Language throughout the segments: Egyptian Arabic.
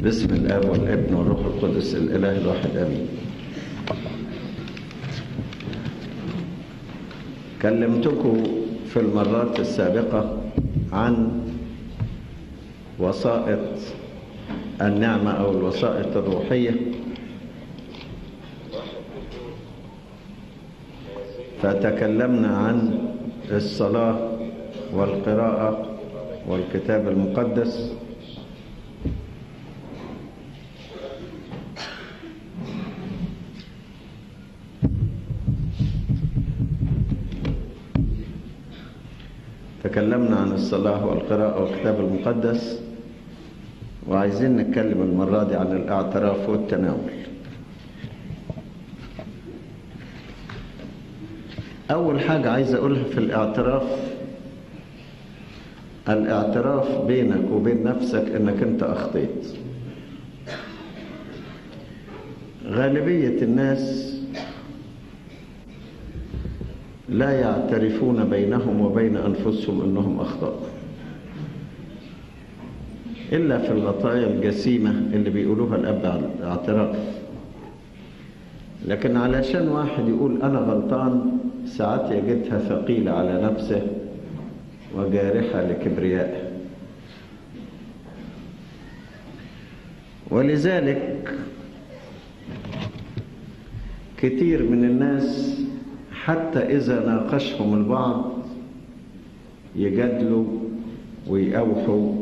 باسم الاب والابن والروح القدس الاله الواحد امين كلمتكم في المرات السابقه عن وسائط النعمه او الوسائط الروحيه فتكلمنا عن الصلاه والقراءه والكتاب المقدس تكلمنا عن الصلاة والقراءة والكتاب المقدس وعايزين نتكلم المرة دي عن الاعتراف والتناول أول حاجة عايز أقولها في الاعتراف الاعتراف بينك وبين نفسك إنك أنت أخطيت غالبية الناس لا يعترفون بينهم وبين أنفسهم أنهم أخطأوا إلا في الغطايا الجسيمة اللي بيقولوها الأب على الاعتراف لكن علشان واحد يقول أنا غلطان ساعات يجدها ثقيلة على نفسه وجارحة لكبريائه ولذلك كتير من الناس حتى إذا ناقشهم البعض يجادلوا ويأوحوا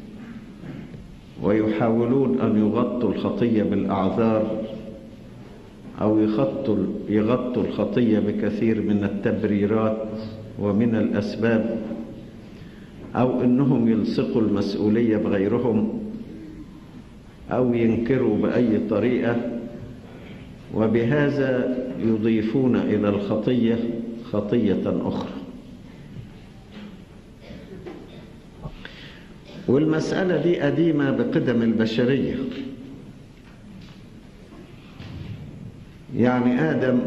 ويحاولون أن يغطوا الخطية بالأعذار أو يغطوا يغطوا الخطية بكثير من التبريرات ومن الأسباب أو إنهم يلصقوا المسؤولية بغيرهم أو ينكروا بأي طريقة وبهذا يضيفون إلى الخطية خطية أخرى والمسألة دي قديمة بقدم البشرية يعني آدم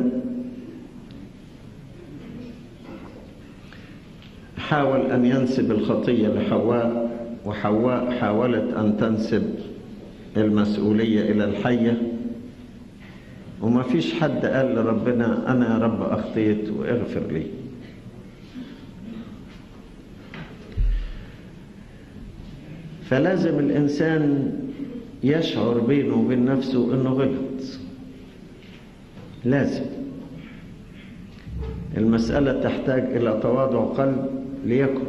حاول أن ينسب الخطية لحواء وحواء حاولت أن تنسب المسؤولية إلى الحية وما فيش حد قال لربنا أنا يا رب أخطيت واغفر لي فلازم الإنسان يشعر بينه وبين نفسه أنه غلط لازم المسألة تحتاج إلى تواضع قلب ليكن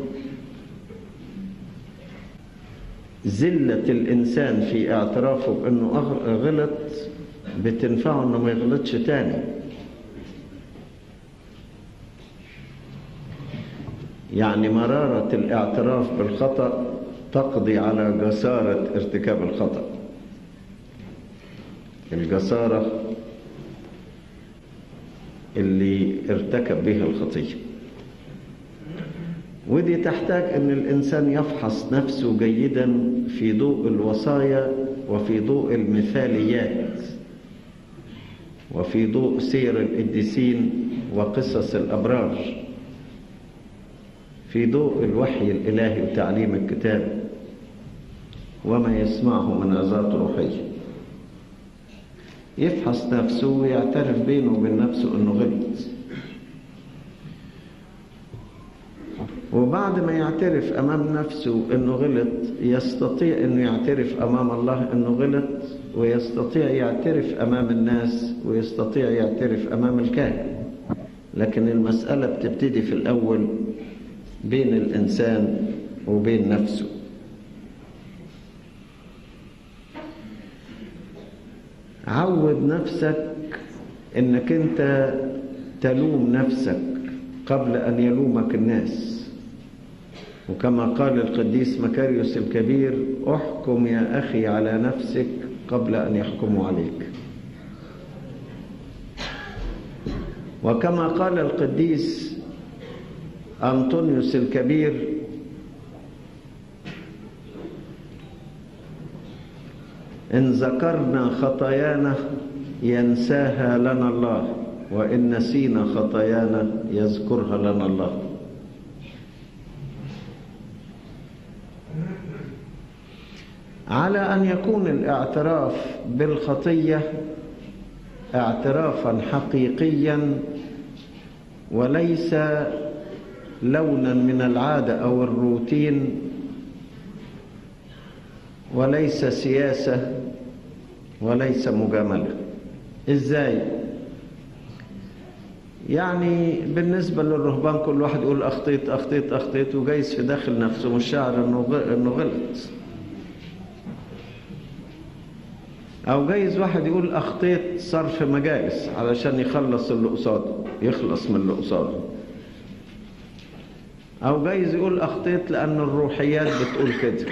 زلة الإنسان في اعترافه بأنه غلط بتنفعه انه ما يغلطش تاني يعني مرارة الاعتراف بالخطأ تقضي على جسارة ارتكاب الخطأ الجسارة اللي ارتكب بها الخطية ودي تحتاج ان الانسان يفحص نفسه جيدا في ضوء الوصايا وفي ضوء المثاليات وفي ضوء سير القديسين وقصص الأبرار في ضوء الوحي الإلهي وتعليم الكتاب وما يسمعه من عظات روحية يفحص نفسه ويعترف بينه وبين نفسه أنه غلط وبعد ما يعترف أمام نفسه أنه غلط يستطيع أنه يعترف أمام الله أنه غلط ويستطيع يعترف أمام الناس ويستطيع يعترف أمام الكاهن لكن المسألة بتبتدي في الأول بين الإنسان وبين نفسه عود نفسك انك انت تلوم نفسك قبل ان يلومك الناس وكما قال القديس مكاريوس الكبير احكم يا اخي على نفسك قبل أن يحكموا عليك وكما قال القديس أنطونيوس الكبير إن ذكرنا خطايانا ينساها لنا الله وإن نسينا خطايانا يذكرها لنا الله على أن يكون الاعتراف بالخطية اعترافا حقيقيا وليس لونا من العادة أو الروتين وليس سياسة وليس مجاملة إزاي؟ يعني بالنسبة للرهبان كل واحد يقول أخطيت أخطيت أخطيت وجايز في داخل نفسه مش شاعر إنه غلط أو جايز واحد يقول أخطيت صرف مجالس علشان يخلص اللي قصاده يخلص من اللي قصاده أو جايز يقول أخطيت لأن الروحيات بتقول كده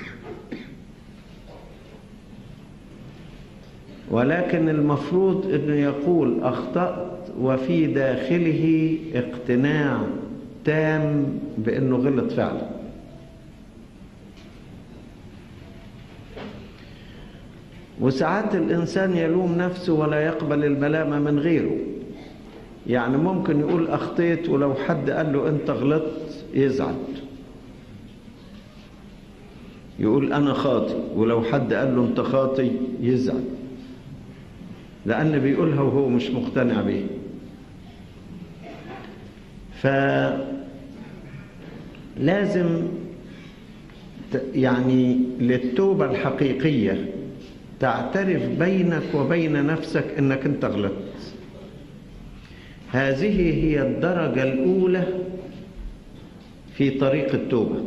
ولكن المفروض أنه يقول أخطأت وفي داخله اقتناع تام بأنه غلط فعلا وساعات الإنسان يلوم نفسه ولا يقبل الملامة من غيره يعني ممكن يقول أخطيت ولو حد قال له أنت غلطت يزعل يقول أنا خاطي ولو حد قال له أنت خاطي يزعل لأن بيقولها وهو مش مقتنع بيه فلازم يعني للتوبة الحقيقية تعترف بينك وبين نفسك انك انت غلطت هذه هي الدرجة الأولى في طريق التوبة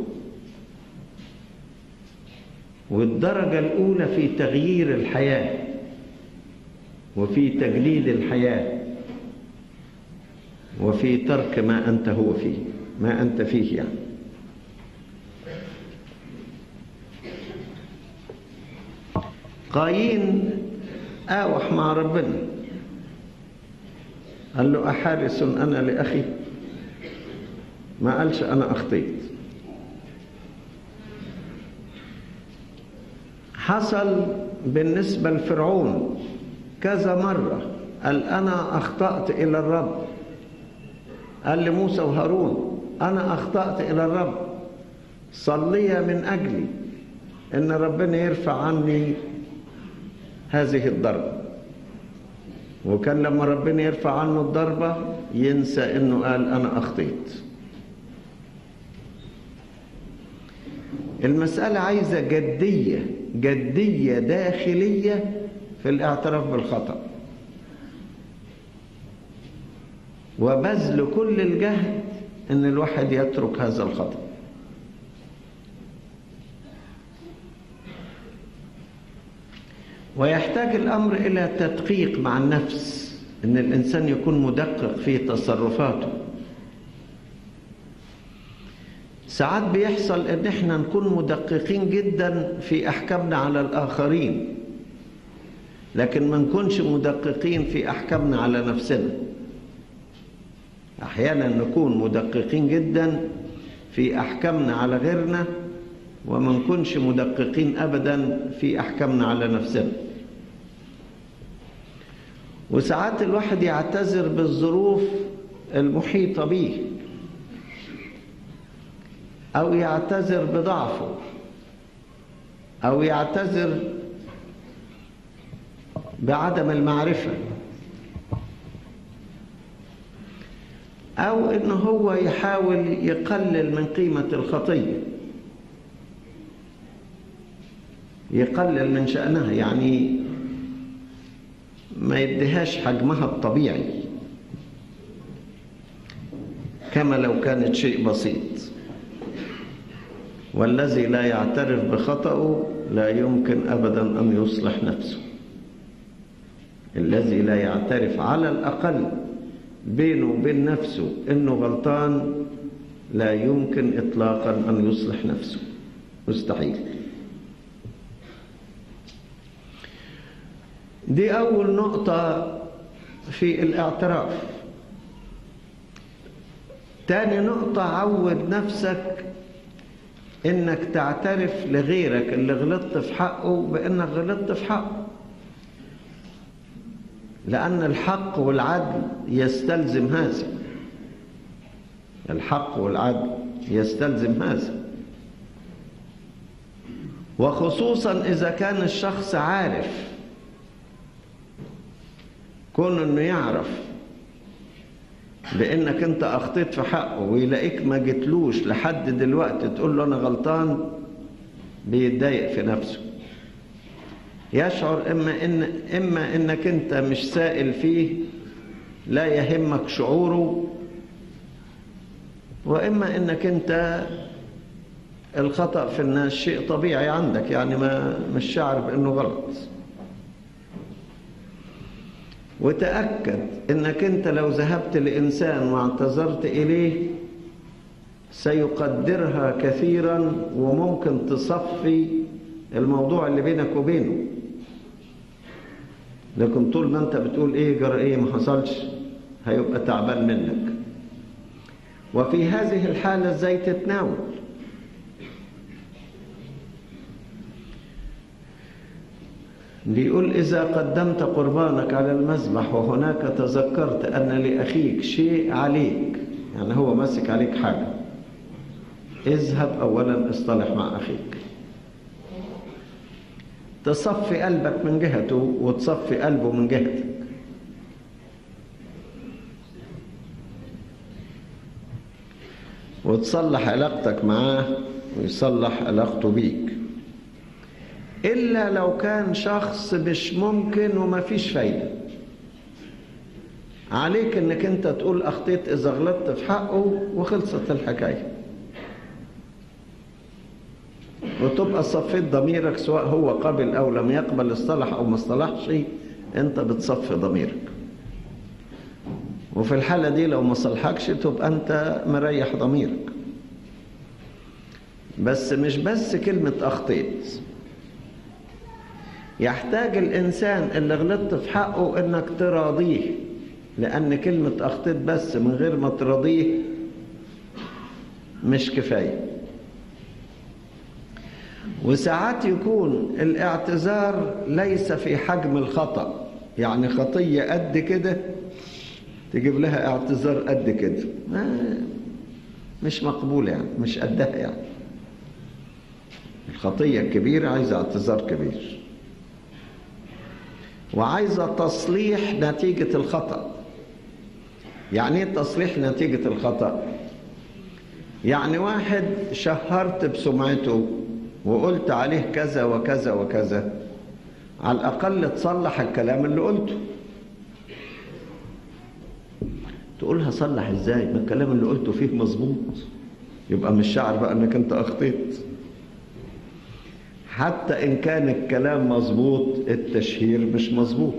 والدرجة الأولى في تغيير الحياة وفي تجديد الحياة وفي ترك ما أنت هو فيه ما أنت فيه يعني قايين آوح مع ربنا قال له أحارس أنا لأخي ما قالش أنا أخطيت حصل بالنسبة لفرعون كذا مرة قال أنا أخطأت إلى الرب قال لموسى وهارون أنا أخطأت إلى الرب صلي من أجلي إن ربنا يرفع عني هذه الضربة وكان لما ربنا يرفع عنه الضربة ينسى إنه قال أنا أخطيت المسألة عايزة جدية جدية داخلية في الاعتراف بالخطأ وبذل كل الجهد ان الواحد يترك هذا الخطأ ويحتاج الأمر إلى تدقيق مع النفس إن الإنسان يكون مدقق في تصرفاته ساعات بيحصل إن إحنا نكون مدققين جدا في أحكامنا على الآخرين لكن ما نكونش مدققين في أحكامنا على نفسنا أحيانا نكون مدققين جدا في أحكامنا على غيرنا وما نكونش مدققين أبدا في أحكامنا على نفسنا وساعات الواحد يعتذر بالظروف المحيطة به أو يعتذر بضعفه أو يعتذر بعدم المعرفة أو إن هو يحاول يقلل من قيمة الخطية يقلل من شأنها يعني ما يديهاش حجمها الطبيعي كما لو كانت شيء بسيط والذي لا يعترف بخطأه لا يمكن أبدا أن يصلح نفسه الذي لا يعترف على الأقل بينه وبين نفسه إنه غلطان لا يمكن إطلاقا أن يصلح نفسه مستحيل دي أول نقطة في الاعتراف تاني نقطة عود نفسك إنك تعترف لغيرك اللي غلطت في حقه بإنك غلطت في حقه لأن الحق والعدل يستلزم هذا الحق والعدل يستلزم هذا وخصوصا إذا كان الشخص عارف كون انه يعرف بانك انت اخطيت في حقه ويلاقيك ما جتلوش لحد دلوقتي تقول له انا غلطان بيتضايق في نفسه يشعر اما ان اما انك انت مش سائل فيه لا يهمك شعوره واما انك انت الخطأ في الناس شيء طبيعي عندك يعني ما مش شعر بانه غلط وتأكد انك انت لو ذهبت لإنسان واعتذرت إليه سيقدرها كثيرا وممكن تصفي الموضوع اللي بينك وبينه لكن طول ما انت بتقول ايه جرى ايه ما حصلش هيبقى تعبان منك وفي هذه الحالة ازاي تتناول بيقول إذا قدمت قربانك على المذبح وهناك تذكرت أن لأخيك شيء عليك يعني هو ماسك عليك حاجة اذهب أولا اصطلح مع أخيك تصفي قلبك من جهته وتصفي قلبه من جهتك وتصلح علاقتك معاه ويصلح علاقته بيك إلا لو كان شخص مش ممكن وما فيش فايدة عليك انك انت تقول اخطيت اذا غلطت في حقه وخلصت الحكاية وتبقى صفيت ضميرك سواء هو قبل او لم يقبل اصطلح او ما اصطلحش انت بتصفي ضميرك وفي الحالة دي لو ما صلحكش تبقى انت مريح ضميرك بس مش بس كلمة اخطيت يحتاج الإنسان اللي غلطت في حقه إنك تراضيه لأن كلمة أخطيت بس من غير ما تراضيه مش كفاية وساعات يكون الاعتذار ليس في حجم الخطأ يعني خطية قد كده تجيب لها اعتذار قد كده مش مقبولة يعني مش قدها يعني الخطية الكبيرة عايزة اعتذار كبير وعايزة تصليح نتيجة الخطأ يعني ايه تصليح نتيجة الخطأ يعني واحد شهرت بسمعته وقلت عليه كذا وكذا وكذا على الأقل تصلح الكلام اللي قلته تقولها صلح ازاي ما الكلام اللي قلته فيه مظبوط يبقى مش شعر بقى انك انت اخطيت حتى إن كان الكلام مظبوط التشهير مش مظبوط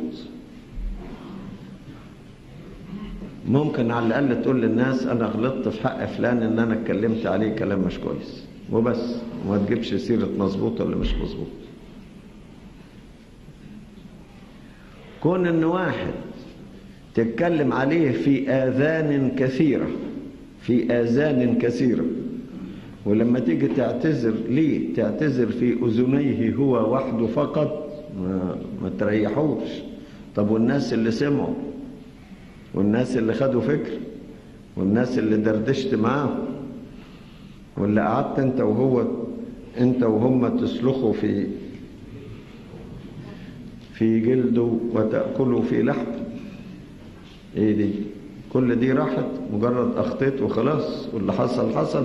ممكن على الأقل تقول للناس أنا غلطت في حق فلان إن أنا اتكلمت عليه كلام مش كويس وبس وما تجيبش سيرة مظبوط ولا مش مظبوط كون إن واحد تتكلم عليه في آذان كثيرة في آذان كثيرة ولما تيجي تعتذر ليه تعتذر في أذنيه هو وحده فقط ما, ما تريحوش طب والناس اللي سمعوا والناس اللي خدوا فكر والناس اللي دردشت معاهم واللي قعدت انت وهو انت وهم تسلخوا في في جلده وتأكلوا في لحمه ايه دي كل دي راحت مجرد اخطيت وخلاص واللي حصل حصل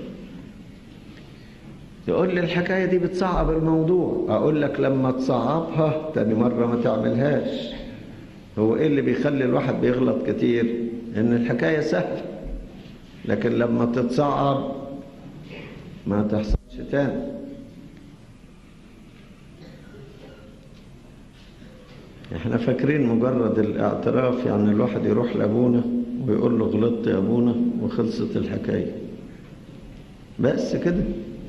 يقول لي الحكاية دي بتصعب الموضوع أقول لك لما تصعبها تاني مرة ما تعملهاش هو إيه اللي بيخلي الواحد بيغلط كتير إن الحكاية سهلة لكن لما تتصعب ما تحصلش تاني احنا فاكرين مجرد الاعتراف يعني الواحد يروح لابونا ويقول له غلطت يا ابونا وخلصت الحكاية بس كده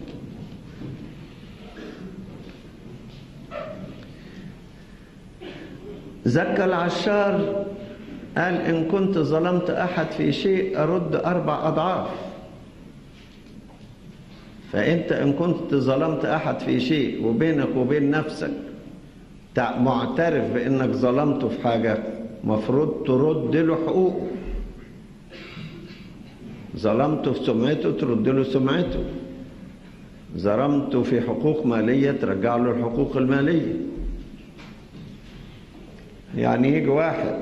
زكى العشار قال إن كنت ظلمت أحد في شيء أرد أربع أضعاف فأنت إن كنت ظلمت أحد في شيء وبينك وبين نفسك معترف بأنك ظلمته في حاجة مفروض ترد له حقوقه ظلمته في سمعته ترد له سمعته ظلمته في حقوق مالية ترجع له الحقوق المالية يعني يجي واحد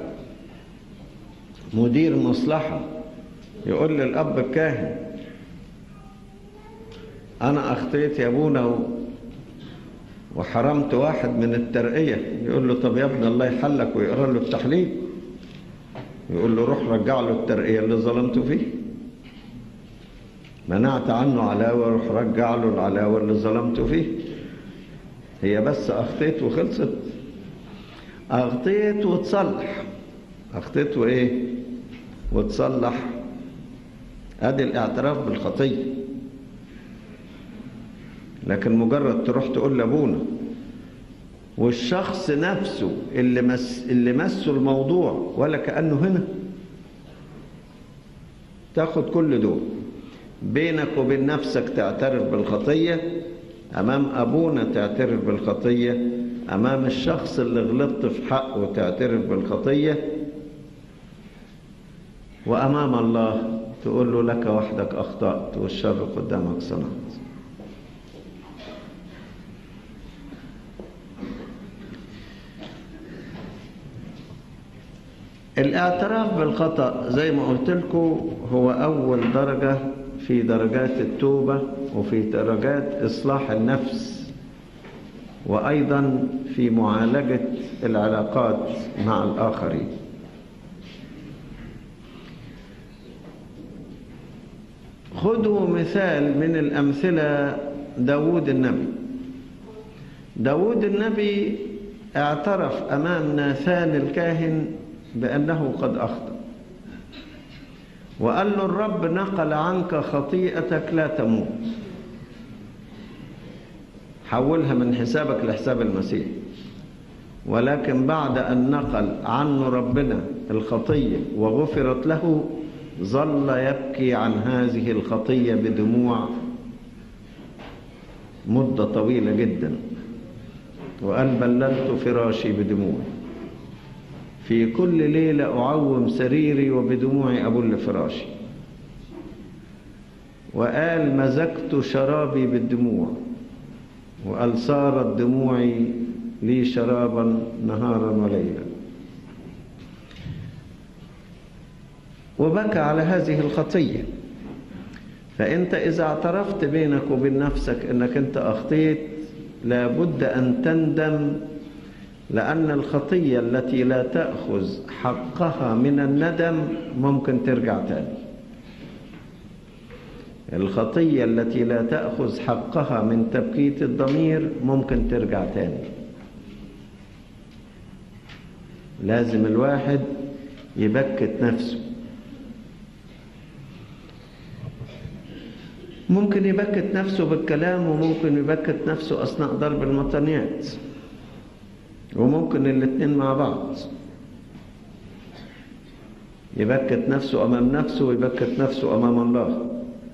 مدير مصلحة يقول للأب الكاهن أنا أخطيت يا أبونا وحرمت واحد من الترقية يقول له طب يا ابن الله يحلك ويقرأ له التحليل يقول له روح رجع له الترقية اللي ظلمته فيه منعت عنه علاوة روح رجع له العلاوة اللي ظلمته فيه هي بس أخطيت وخلصت أخطيت وتصلح أخطيت وإيه وتصلح أدي الاعتراف بالخطية لكن مجرد تروح تقول لأبونا والشخص نفسه اللي مس اللي مسه الموضوع ولا كأنه هنا تاخد كل دول بينك وبين نفسك تعترف بالخطية أمام أبونا تعترف بالخطية أمام الشخص اللي غلطت في حقه تعترف بالخطية وأمام الله تقول له لك وحدك أخطأت والشر قدامك صنعت الاعتراف بالخطأ زي ما قلت لكم هو أول درجة في درجات التوبة وفي درجات إصلاح النفس وأيضا في معالجة العلاقات مع الآخرين خذوا مثال من الأمثلة داود النبي داود النبي اعترف أمام ناثان الكاهن بأنه قد أخطأ وقال له الرب نقل عنك خطيئتك لا تموت حولها من حسابك لحساب المسيح ولكن بعد أن نقل عنه ربنا الخطية وغفرت له ظل يبكي عن هذه الخطية بدموع مدة طويلة جدا وقال بللت فراشي بدموعي في كل ليلة أعوم سريري وبدموعي أبل فراشي وقال مزجت شرابي بالدموع وقال صارت دموعي لي شرابا نهارا وليلا وبكى على هذه الخطية فأنت إذا اعترفت بينك وبين نفسك أنك أنت أخطيت لابد أن تندم لأن الخطية التي لا تأخذ حقها من الندم ممكن ترجع تاني الخطية التي لا تأخذ حقها من تبكيت الضمير ممكن ترجع تاني لازم الواحد يبكت نفسه ممكن يبكت نفسه بالكلام وممكن يبكت نفسه أثناء ضرب المطنيات وممكن الاثنين مع بعض يبكت نفسه أمام نفسه ويبكت نفسه أمام الله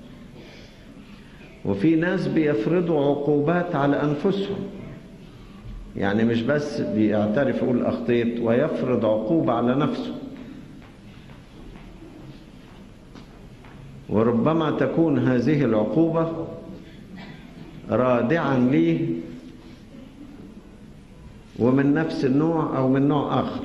وفي ناس بيفرضوا عقوبات على أنفسهم يعني مش بس بيعترف يقول أخطيت ويفرض عقوبة على نفسه وربما تكون هذه العقوبة رادعا ليه ومن نفس النوع أو من نوع آخر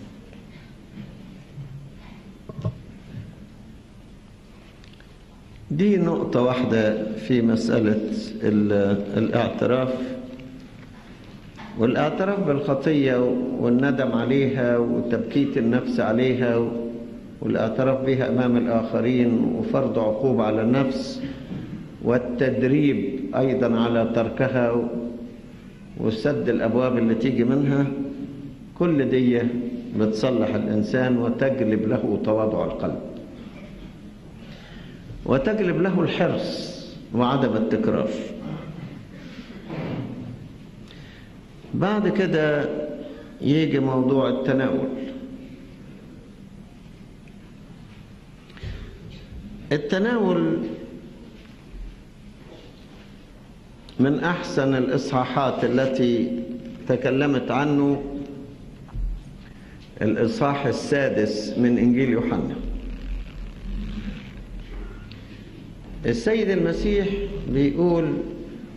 دي نقطة واحدة في مسألة الاعتراف والاعتراف بالخطية والندم عليها وتبكيت النفس عليها والاعتراف بها أمام الآخرين وفرض عقوبة على النفس والتدريب أيضا على تركها وسد الأبواب اللي تيجي منها كل دي بتصلح الإنسان وتجلب له تواضع القلب وتجلب له الحرص وعدم التكرار بعد كده يجي موضوع التناول التناول من أحسن الإصحاحات التي تكلمت عنه الإصحاح السادس من إنجيل يوحنا السيد المسيح بيقول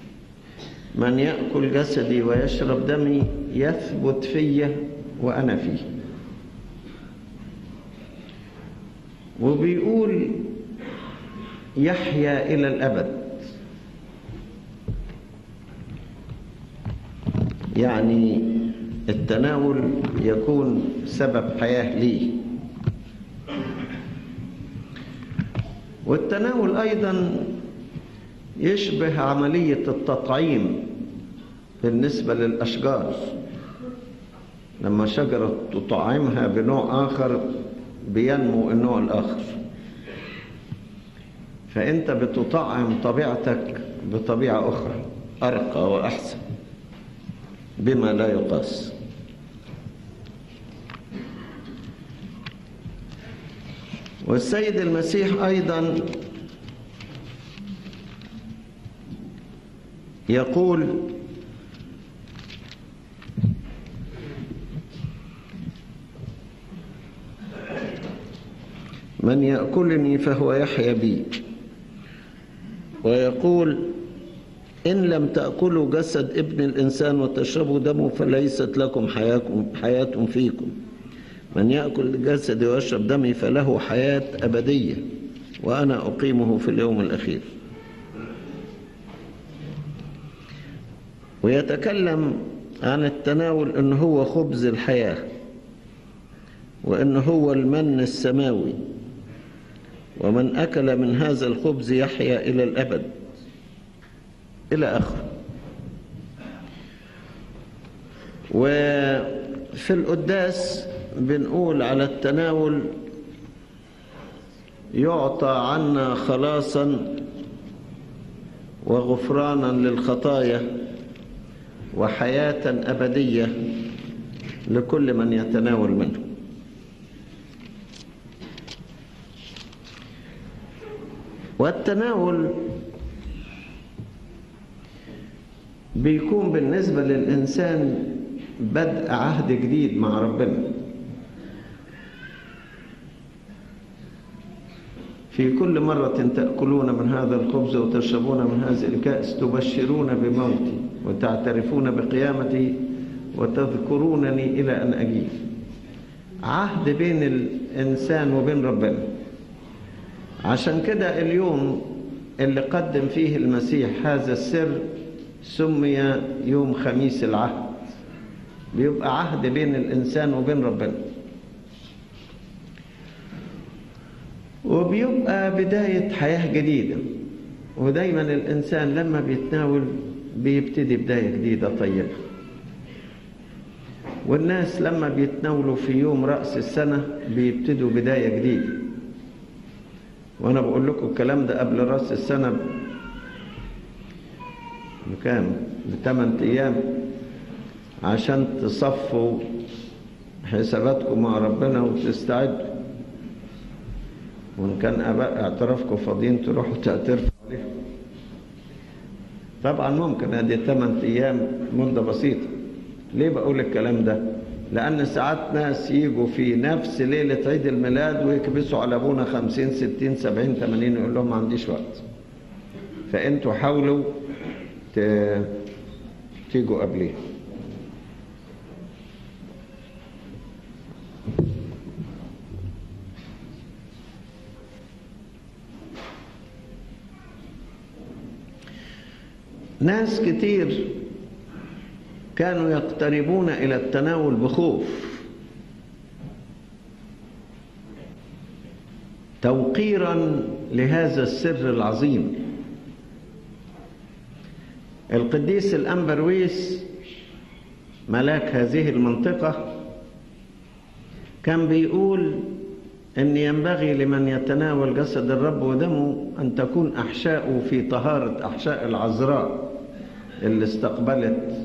من يأكل جسدي ويشرب دمي يثبت في وأنا فيه وبيقول يحيا إلى الأبد يعني التناول يكون سبب حياة لي والتناول أيضا يشبه عملية التطعيم بالنسبة للأشجار لما شجرة تطعمها بنوع آخر بينمو النوع الآخر فأنت بتطعم طبيعتك بطبيعة أخرى أرقى وأحسن بما لا يقاس والسيد المسيح أيضا يقول من يأكلني فهو يحيا بي ويقول إن لم تأكلوا جسد ابن الإنسان وتشربوا دمه فليست لكم حياكم حياة فيكم من يأكل جسدي ويشرب دمي فله حياة أبدية وأنا أقيمه في اليوم الأخير ويتكلم عن التناول أنه هو خبز الحياة وأنه هو المن السماوي ومن أكل من هذا الخبز يحيا إلى الأبد إلى آخره وفي القداس بنقول على التناول يعطى عنا خلاصا وغفرانا للخطايا وحياة أبدية لكل من يتناول منه والتناول بيكون بالنسبة للإنسان بدء عهد جديد مع ربنا في كل مرة تأكلون من هذا الخبز وتشربون من هذه الكأس تبشرون بموتي وتعترفون بقيامتي وتذكرونني إلى أن أجيب عهد بين الإنسان وبين ربنا عشان كده اليوم اللي قدم فيه المسيح هذا السر سمي يوم خميس العهد بيبقى عهد بين الإنسان وبين ربنا وبيبقى بداية حياة جديدة ودايما الإنسان لما بيتناول بيبتدي بداية جديدة طيبة والناس لما بيتناولوا في يوم رأس السنة بيبتدوا بداية جديدة وأنا بقول لكم الكلام ده قبل رأس السنة بكام بثمان أيام عشان تصفوا حساباتكم مع ربنا وتستعدوا وإن كان أباء اعترافكم فاضيين تروحوا تعترفوا عليهم طبعا ممكن ادي 8 ايام مده بسيطه ليه بقول الكلام ده لان ساعات ناس يجوا في نفس ليله عيد الميلاد ويكبسوا على ابونا 50 60 70 80 يقول لهم ما عنديش وقت فانتوا حاولوا ت... تيجوا قبليه ناس كتير كانوا يقتربون إلى التناول بخوف توقيرا لهذا السر العظيم القديس الأنبرويس ملاك هذه المنطقة كان بيقول أن ينبغي لمن يتناول جسد الرب ودمه أن تكون أحشاؤه في طهارة أحشاء العذراء اللي استقبلت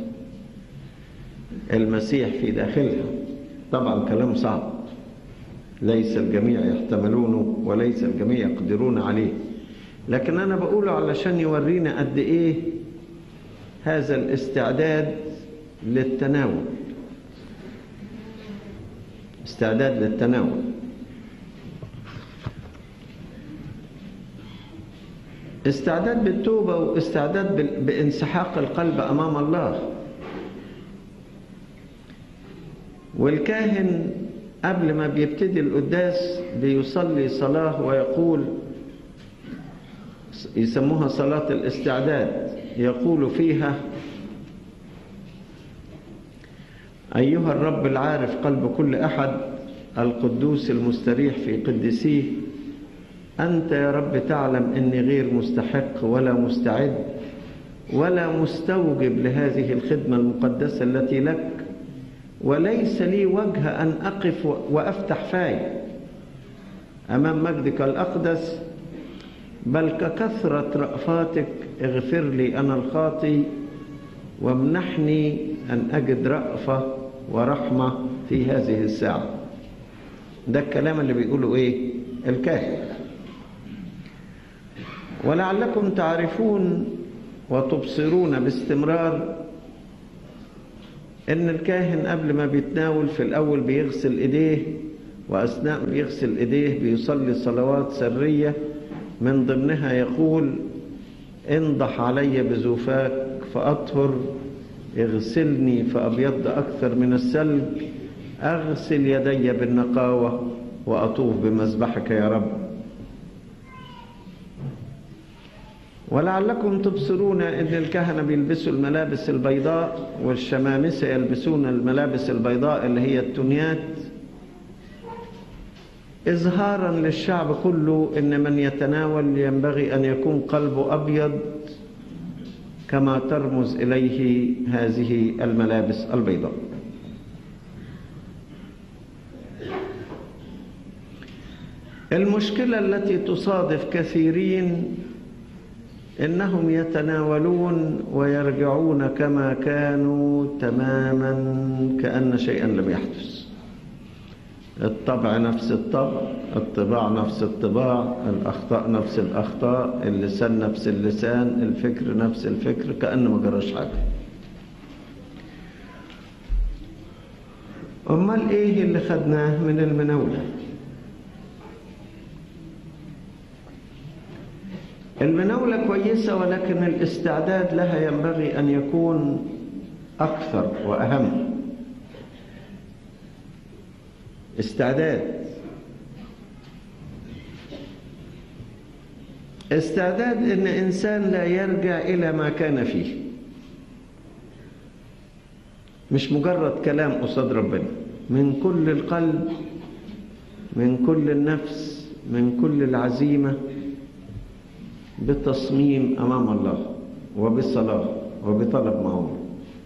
المسيح في داخلها طبعا كلام صعب ليس الجميع يحتملونه وليس الجميع يقدرون عليه لكن أنا بقوله علشان يورينا قد إيه هذا الاستعداد للتناول استعداد للتناول استعداد بالتوبة واستعداد بانسحاق القلب أمام الله والكاهن قبل ما بيبتدي القداس بيصلي صلاة ويقول يسموها صلاة الاستعداد يقول فيها أيها الرب العارف قلب كل أحد القدوس المستريح في قدسيه أنت يا رب تعلم أني غير مستحق ولا مستعد ولا مستوجب لهذه الخدمة المقدسة التي لك وليس لي وجه أن أقف وأفتح فاي أمام مجدك الأقدس بل ككثرة رأفاتك اغفر لي أنا الخاطي وامنحني أن أجد رأفة ورحمة في هذه الساعة ده الكلام اللي بيقوله إيه الكاهن ولعلكم تعرفون وتبصرون باستمرار ان الكاهن قبل ما بيتناول في الاول بيغسل ايديه واثناء بيغسل ايديه بيصلي صلوات سريه من ضمنها يقول انضح علي بزوفاك فاطهر اغسلني فابيض اكثر من الثلج اغسل يدي بالنقاوه واطوف بمذبحك يا رب ولعلكم تبصرون ان الكهنه بيلبسوا الملابس البيضاء والشمامسه يلبسون الملابس البيضاء اللي هي التنيات اظهارا للشعب كله ان من يتناول ينبغي ان يكون قلبه ابيض كما ترمز اليه هذه الملابس البيضاء المشكله التي تصادف كثيرين انهم يتناولون ويرجعون كما كانوا تماما كان شيئا لم يحدث الطبع نفس الطبع الطباع نفس الطباع الاخطاء نفس الاخطاء اللسان نفس اللسان الفكر نفس الفكر كان ما جراش حاجه امال ايه اللي خدناه من المناوله المناولة كويسة ولكن الاستعداد لها ينبغي أن يكون أكثر وأهم استعداد استعداد ان انسان لا يرجع الى ما كان فيه مش مجرد كلام قصاد ربنا من كل القلب من كل النفس من كل العزيمه بتصميم امام الله وبالصلاه وبطلب معونه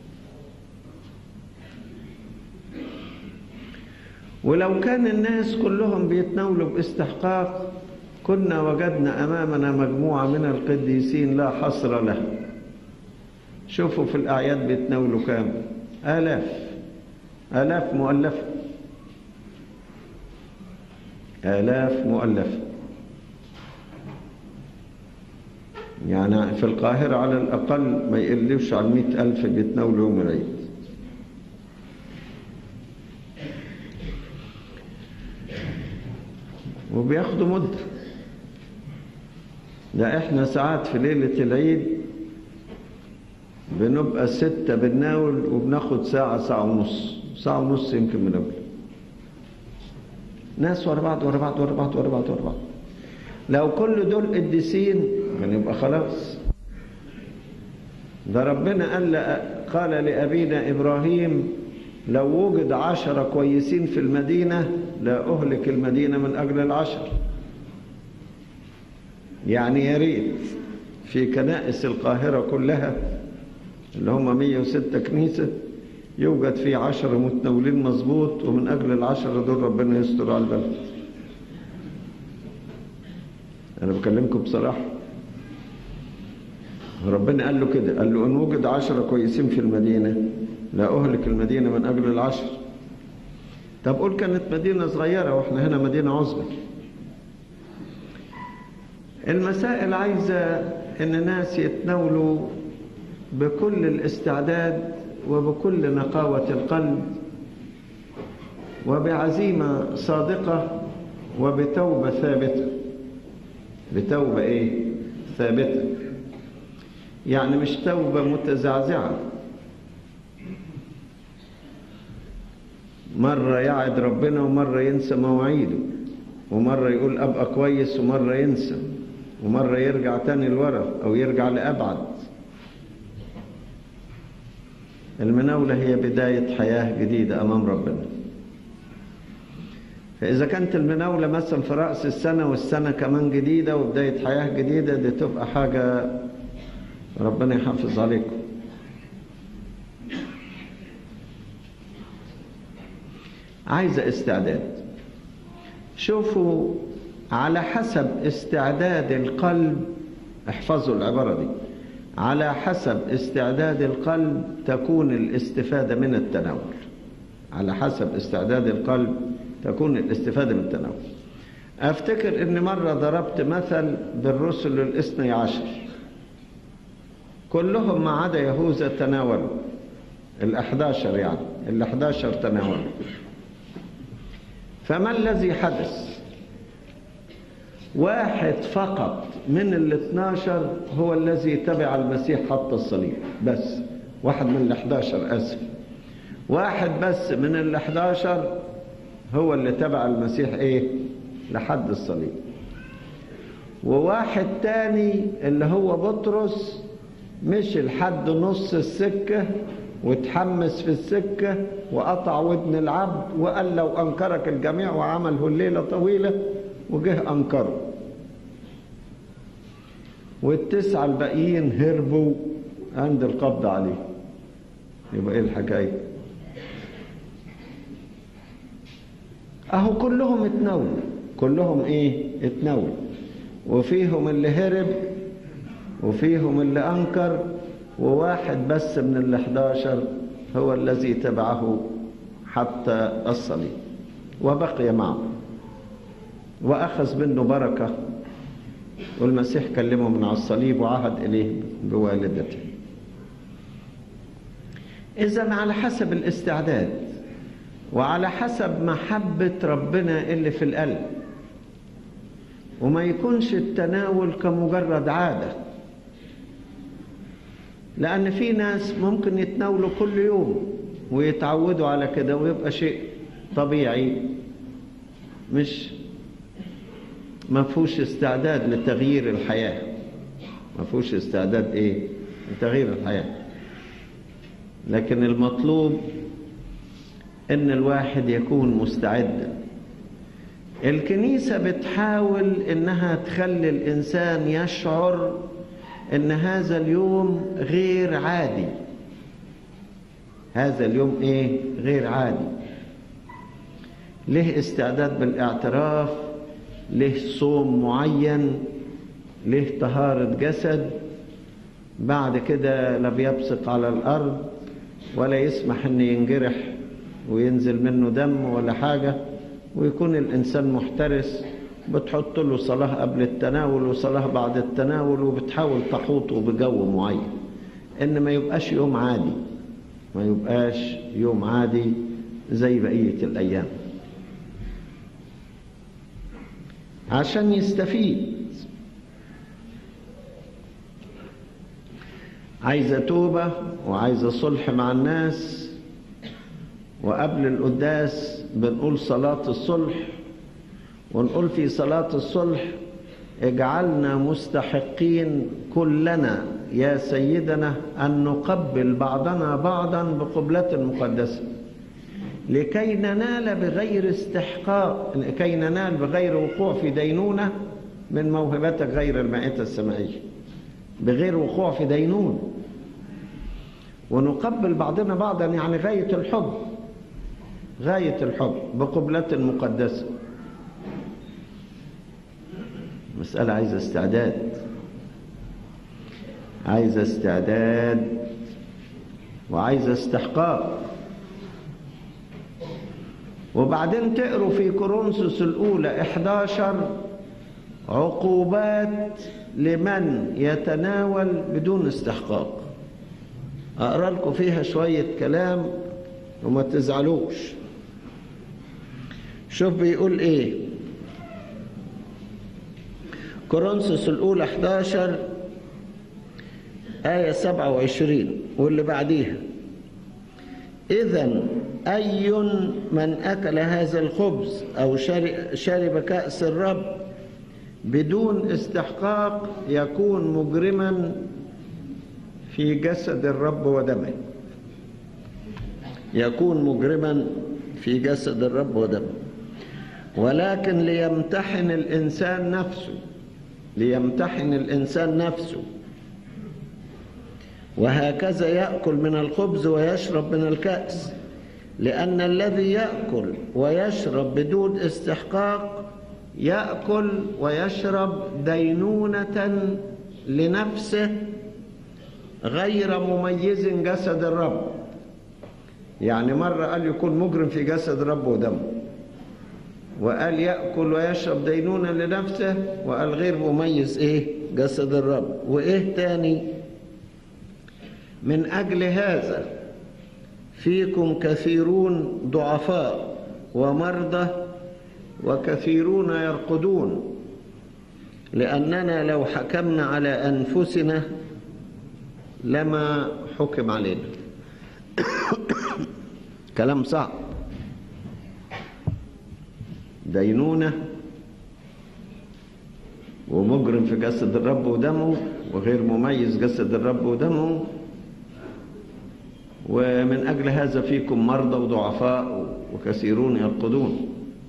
ولو كان الناس كلهم بيتناولوا باستحقاق كنا وجدنا امامنا مجموعه من القديسين لا حصر له شوفوا في الاعياد بيتناولوا كام الاف الاف مؤلفه الاف مؤلفه يعني في القاهرة على الأقل ما يقلوش عن مئة ألف بيتناولوا يوم العيد وبياخدوا مدة ده احنا ساعات في ليلة العيد بنبقى ستة بنناول وبناخد ساعة ساعة ونص ساعة ونص يمكن بناول ناس ورا بعض ورا بعض ورا بعض ورا بعض ورا بعض لو كل دول قديسين كان يبقى خلاص ده ربنا قال قال لأبينا إبراهيم لو وجد عشرة كويسين في المدينة لا أهلك المدينة من أجل العشر يعني يا ريت في كنائس القاهرة كلها اللي هم 106 كنيسة يوجد في عشرة متناولين مظبوط ومن أجل العشرة دول ربنا يستر على البلد أنا بكلمكم بصراحة ربنا قال له كده قال له إن وجد عشرة كويسين في المدينة لا أهلك المدينة من أجل العشر طب قول كانت مدينة صغيرة وإحنا هنا مدينة عظمى المسائل عايزة إن ناس يتناولوا بكل الاستعداد وبكل نقاوة القلب وبعزيمة صادقة وبتوبة ثابتة بتوبة إيه؟ ثابتة يعني مش توبة متزعزعة مرة يعد ربنا ومرة ينسى مواعيده ومرة يقول أبقى كويس ومرة ينسى ومرة يرجع تاني لورا أو يرجع لأبعد المناولة هي بداية حياة جديدة أمام ربنا فإذا كانت المناولة مثلا في رأس السنة والسنة كمان جديدة وبداية حياة جديدة دي تبقى حاجة ربنا يحافظ عليكم عايزة استعداد شوفوا على حسب استعداد القلب احفظوا العبارة دي على حسب استعداد القلب تكون الاستفادة من التناول على حسب استعداد القلب تكون الاستفادة من التناول أفتكر أن مرة ضربت مثل بالرسل الاثني عشر كلهم ما عدا يهوذا تناولوا الأحداشر يعني الأحداشر تناولوا فما الذي حدث واحد فقط من الاثناشر هو الذي تبع المسيح حتى الصليب بس واحد من الاحداشر أسف واحد بس من الاحداشر هو اللي تبع المسيح ايه لحد الصليب وواحد تاني اللي هو بطرس مشي لحد نص السكة وتحمس في السكة وقطع ودن العبد وقال لو أنكرك الجميع وعمله الليلة طويلة وجه أنكره والتسعة الباقيين هربوا عند القبض عليه يبقى ايه الحكاية اهو كلهم اتناولوا كلهم ايه اتناولوا وفيهم اللي هرب وفيهم اللي انكر وواحد بس من الاحداشر هو الذي تبعه حتى الصليب وبقي معه وأخذ منه بركة والمسيح كلمه من على الصليب وعهد إليه بوالدته إذا على حسب الاستعداد وعلى حسب محبة ربنا اللي في القلب وما يكونش التناول كمجرد عادة لأن في ناس ممكن يتناولوا كل يوم ويتعودوا على كده ويبقى شيء طبيعي مش ما فيهوش استعداد لتغيير الحياة ما فيهوش استعداد ايه لتغيير الحياة لكن المطلوب ان الواحد يكون مستعدا الكنيسة بتحاول انها تخلي الانسان يشعر ان هذا اليوم غير عادي هذا اليوم ايه غير عادي له استعداد بالاعتراف له صوم معين له طهارة جسد بعد كده لا بيبصق على الأرض ولا يسمح أن ينجرح وينزل منه دم ولا حاجة ويكون الإنسان محترس بتحط له صلاة قبل التناول وصلاة بعد التناول وبتحاول تحوطه بجو معين إن ما يبقاش يوم عادي ما يبقاش يوم عادي زي بقية الأيام عشان يستفيد عايزة توبة وعايزة صلح مع الناس وقبل القداس بنقول صلاة الصلح ونقول في صلاة الصلح اجعلنا مستحقين كلنا يا سيدنا أن نقبل بعضنا بعضا بقبلة مقدسة لكي ننال بغير استحقاق لكي ننال بغير وقوع في دينونة من موهبتك غير المائتة السمائية بغير وقوع في دينونة ونقبل بعضنا بعضا يعني غاية الحب غاية الحب بقبلة مقدسة مسألة عايزة استعداد عايزة استعداد وعايزة استحقاق وبعدين تقروا في كورنثوس الأولى 11 عقوبات لمن يتناول بدون استحقاق أقرأ لكم فيها شوية كلام وما تزعلوش شوف بيقول إيه كورنثوس الأولى 11 آية 27 واللي بعديها إذا أي من أكل هذا الخبز أو شرب كأس الرب بدون استحقاق يكون مجرما في جسد الرب ودمه يكون مجرما في جسد الرب ودمه ولكن ليمتحن الإنسان نفسه ليمتحن الإنسان نفسه وهكذا يأكل من الخبز ويشرب من الكأس لأن الذي يأكل ويشرب بدون استحقاق يأكل ويشرب دينونة لنفسه غير مميز جسد الرب يعني مرة قال يكون مجرم في جسد الرب ودمه وقال يأكل ويشرب دينونة لنفسه وقال غير مميز إيه جسد الرب وإيه تاني من أجل هذا فيكم كثيرون ضعفاء ومرضى وكثيرون يرقدون لأننا لو حكمنا على أنفسنا لما حكم علينا كلام صعب دينونة ومجرم في جسد الرب ودمه وغير مميز جسد الرب ودمه ومن أجل هذا فيكم مرضى وضعفاء وكثيرون يرقدون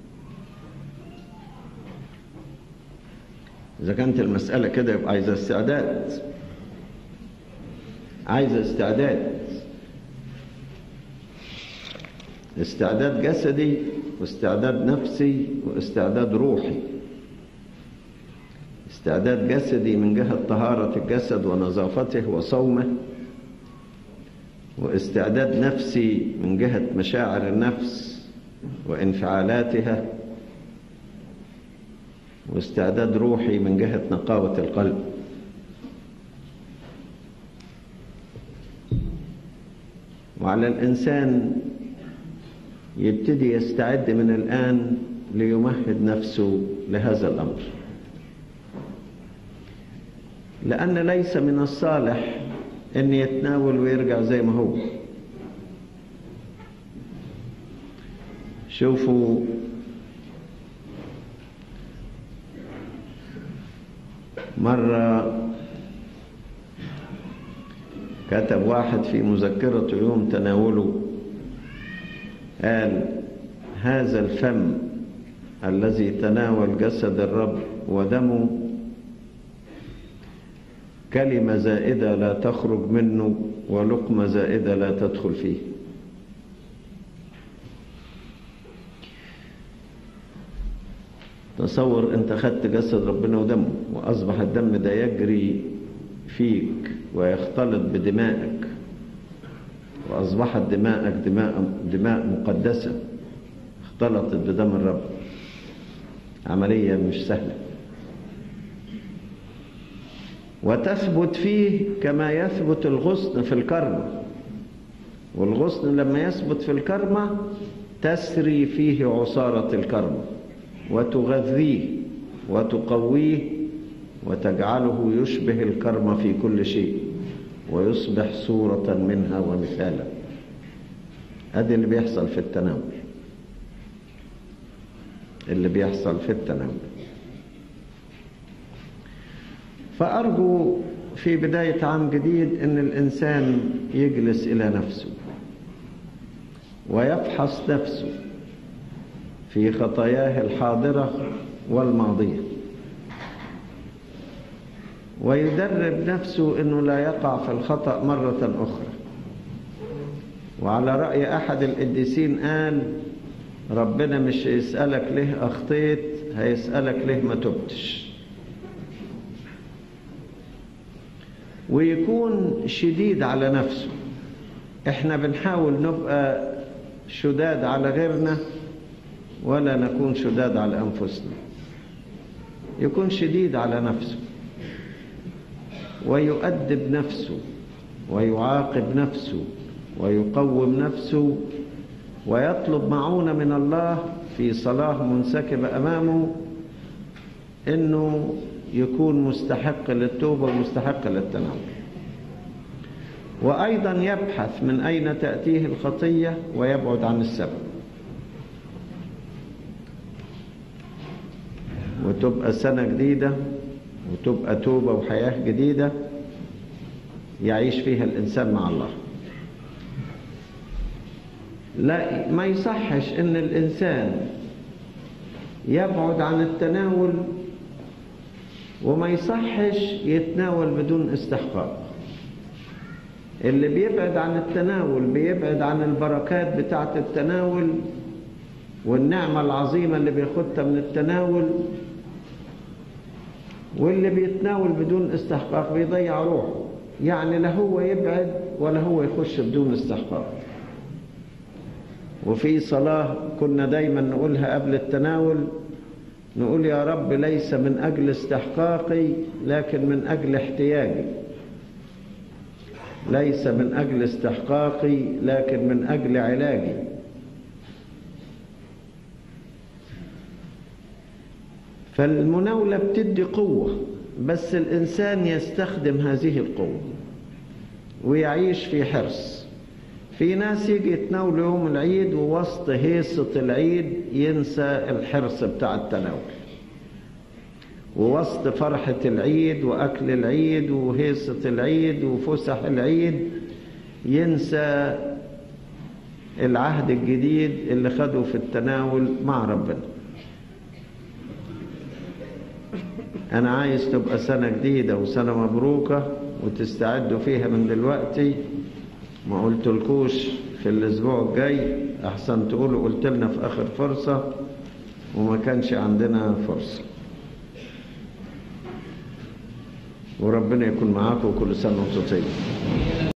إذا كانت المسألة كده يبقى عايزة استعداد عايزة استعداد استعداد جسدي واستعداد نفسي واستعداد روحي استعداد جسدي من جهة طهارة الجسد ونظافته وصومه واستعداد نفسي من جهة مشاعر النفس وانفعالاتها واستعداد روحي من جهة نقاوة القلب وعلى الإنسان يبتدي يستعد من الآن ليمهد نفسه لهذا الأمر لأن ليس من الصالح أن يتناول ويرجع زي ما هو شوفوا مرة كتب واحد في مذكرة يوم تناوله قال هذا الفم الذي تناول جسد الرب ودمه كلمة زائدة لا تخرج منه ولقمة زائدة لا تدخل فيه تصور انت خدت جسد ربنا ودمه واصبح الدم ده يجري فيك ويختلط بدمائك واصبحت دماءك دماء دماء مقدسه اختلطت بدم الرب عمليه مش سهله وتثبت فيه كما يثبت الغصن في الكرمة والغصن لما يثبت في الكرمة تسري فيه عصارة الكرمة وتغذيه وتقويه وتجعله يشبه الكرمة في كل شيء ويصبح صورة منها ومثالا ادي اللي بيحصل في التناول اللي بيحصل في التناول فأرجو في بداية عام جديد أن الإنسان يجلس إلى نفسه ويفحص نفسه في خطاياه الحاضرة والماضية ويدرب نفسه أنه لا يقع في الخطأ مرة أخرى وعلى رأي أحد القديسين قال ربنا مش يسألك ليه أخطيت هيسألك ليه ما تبتش ويكون شديد على نفسه احنا بنحاول نبقى شداد على غيرنا ولا نكون شداد على انفسنا يكون شديد على نفسه ويؤدب نفسه ويعاقب نفسه ويقوم نفسه ويطلب معونة من الله في صلاة منسكبة أمامه إنه يكون مستحق للتوبة ومستحق للتناول وأيضا يبحث من أين تأتيه الخطية ويبعد عن السبب وتبقى سنة جديدة وتبقى توبة وحياة جديدة يعيش فيها الإنسان مع الله لا ما يصحش ان الانسان يبعد عن التناول وما يصحش يتناول بدون استحقاق اللي بيبعد عن التناول بيبعد عن البركات بتاعة التناول والنعمة العظيمة اللي بياخدها من التناول واللي بيتناول بدون استحقاق بيضيع روحه يعني لا هو يبعد ولا هو يخش بدون استحقاق وفي صلاة كنا دايما نقولها قبل التناول نقول يا رب ليس من أجل استحقاقي لكن من أجل احتياجي ليس من أجل استحقاقي لكن من أجل علاجي فالمناولة بتدي قوة بس الإنسان يستخدم هذه القوة ويعيش في حرص في ناس يجي يتناولوا يوم العيد ووسط هيصة العيد ينسى الحرص بتاع التناول ووسط فرحة العيد وأكل العيد وهيصة العيد وفسح العيد ينسى العهد الجديد اللي خده في التناول مع ربنا أنا عايز تبقى سنة جديدة وسنة مبروكة وتستعدوا فيها من دلوقتي ما قلتلكوش في الأسبوع الجاي أحسن تقولوا قلت لنا في آخر فرصة وما كانش عندنا فرصة وربنا يكون معاكم وكل سنة وانتم طيبين